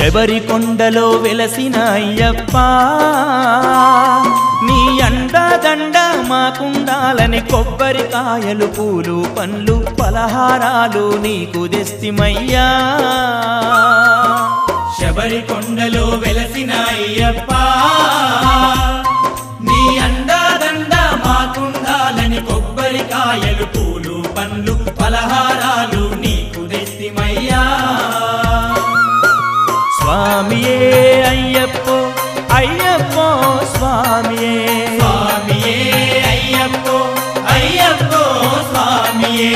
శబరి కొండలో వెలసిన అయ్యప్ప నీ అండదండ మాకుండాలని కొబ్బరికాయలు పూలు పండ్లు పలహారాలు నీకు దెస్తిమయ్యా శబరి కొండలో వెలసిన అయ్యప్ప నీ అండాదండ మాకుండాలని కొబ్బరికాయలు పూలు పండ్లు పలహారాలు నీకు దెస్తిమయ్యా స్వామియే అయ్యప్పో అయ్యప్పో స్వామియే స్వామియే అయ్యప్పో అయ్యప్పో స్వామియే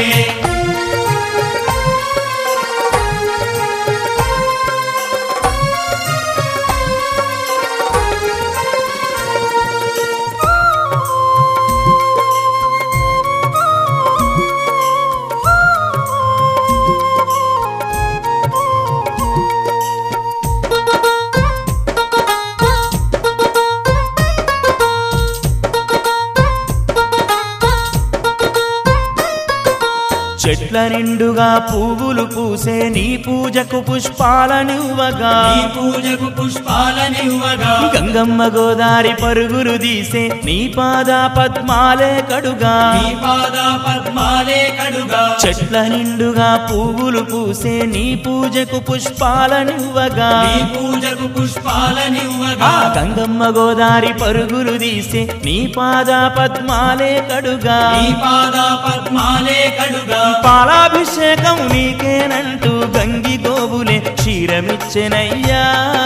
చెట్ల నిండుగా పువ్వులు పూసే నీ పూజకు పుష్పాలనివ్వగా నీ పూజకు పుష్పాలనివ్వగా గంగమ్మ గోదారి పరుగులు తీసే నీ పాద పద్మాలే కడుగా నీ పాద పద్మాలే కడుగా చెట్ల నిండుగా పువ్వులు పూసే నీ పూజకు పుష్పాలనివ్వగా నీ పూజకు పుష్పాలనివ్వగా ఆ గంగమ్మ గోదారి పరుగులు తీసే నీ పాద పద్మాలే కడుగా నీ పాద పద్మాలే కడుగా పాలాభిషేకం నీకేనంటూ గంగి గోవులే క్షీరమిచ్చెనయ్యా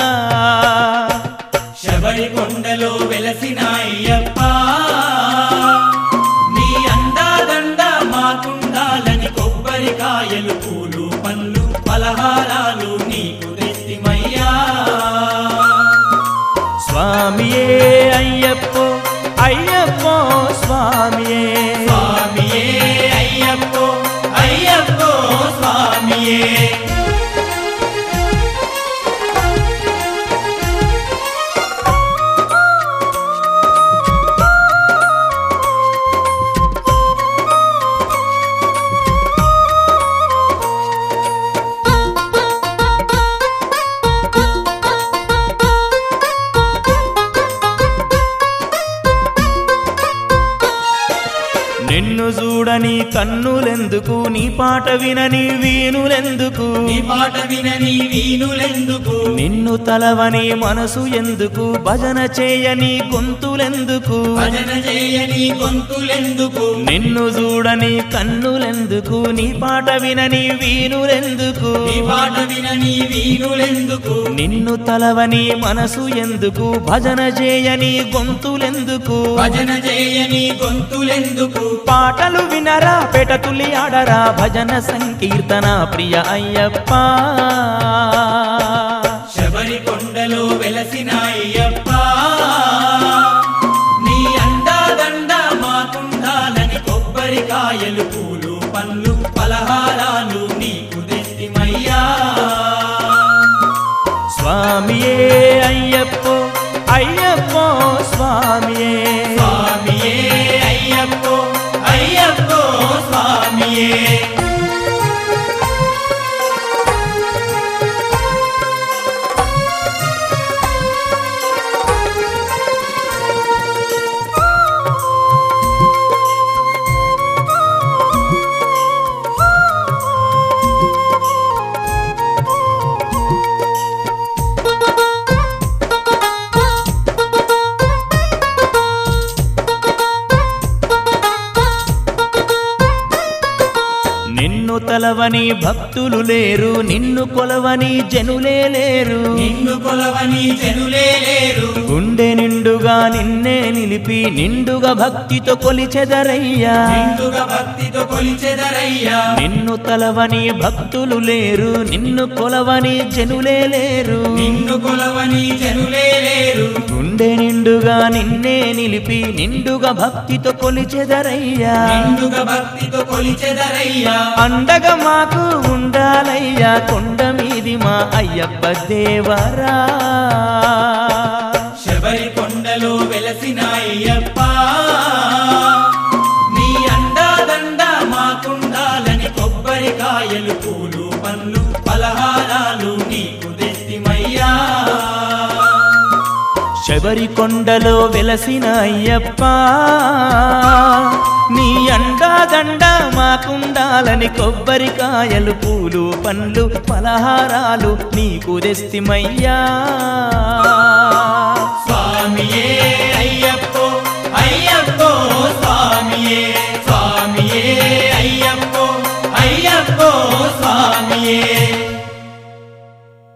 శబరి కొండలో వెలసిన అయ్యప్ప నీ అండాదండ మాకుండాలని కొబ్బరికాయలు పూలు పండ్లు పలహారాలు నీకు తెస్తిమయ్యా స్వామియే అయ్యప్పో అయ్యప్పో స్వామియే స్వామియే అయ్యప్పో అయ్యప్పో స్వామియే నిన్ను చూడని కన్నులెందుకు నీ పాట వినని వీణులెందుకు నీ పాట వినని వీణులెందుకు నిన్ను తలవని మనసు ఎందుకు భజన చేయని గొంతులెందుకు భజన చేయని గొంతులెందుకు నిన్ను చూడని కన్నులెందుకు నీ పాట వినని వీణులెందుకు నీ పాట వినని వీణులెందుకు నిన్ను తలవని మనసు ఎందుకు భజన చేయని గొంతులెందుకు భజన చేయని గొంతులెందుకు పాటలు వినరా పెటతులి ఆడరా భజన సంకీర్తన ప్రియ అయ్యప్ప శబరి కొండలో వెలసిన అయ్యప్ప నీ అండాదండ మాకుండాలని కొబ్బరికాయలు పూలు పండ్లు పలహారాలు నీకు తెస్తిమయ్యా స్వామియే అయ్యప్పో అయ్యప్పో స్వామియే స్వామియే అయ్యప్పో అయ్యప్పో స్వామియే నిన్ను తలవని భక్తులు లేరు నిన్ను కొలవని జనులే లేరు నిన్ను కొలవని జనులే లేరు గుండె నిండుగా నిన్నే నిలిపి నిండుగా భక్తితో కొలిచెదరయ్యా నిండుగా భక్తితో కొలిచెదరయ్యా నిన్ను తలవని భక్తులు లేరు నిన్ను కొలవని జనులే లేరు నిన్ను కొలవని జనులే లేరు గుండె నిండుగా నిన్నే నిలిపి నిండుగా భక్తితో కొలిచెదరయ్యా నిండుగా భక్తితో కొలిచెదరయ్యా అండగా మాకు ఉండాలయ్యా కొండ మీది మా అయ్యప్ప దేవరా శబరి కొండలో వెలసిన అయ్యప్ప నీ అండాదండ మాకుండాలని కొబ్బరికాయలు పూలు పండ్లు పలహారాలు నీకు తెస్తిమయ్యా శబరి కొండలో వెలసిన అయ్యప్ప నీ అండాదండ మాకుండాలని కొబ్బరికాయలు పూలు పండ్లు పలహారాలు నీకు తెస్తిమయ్యా స్వామియే అయ్యప్ప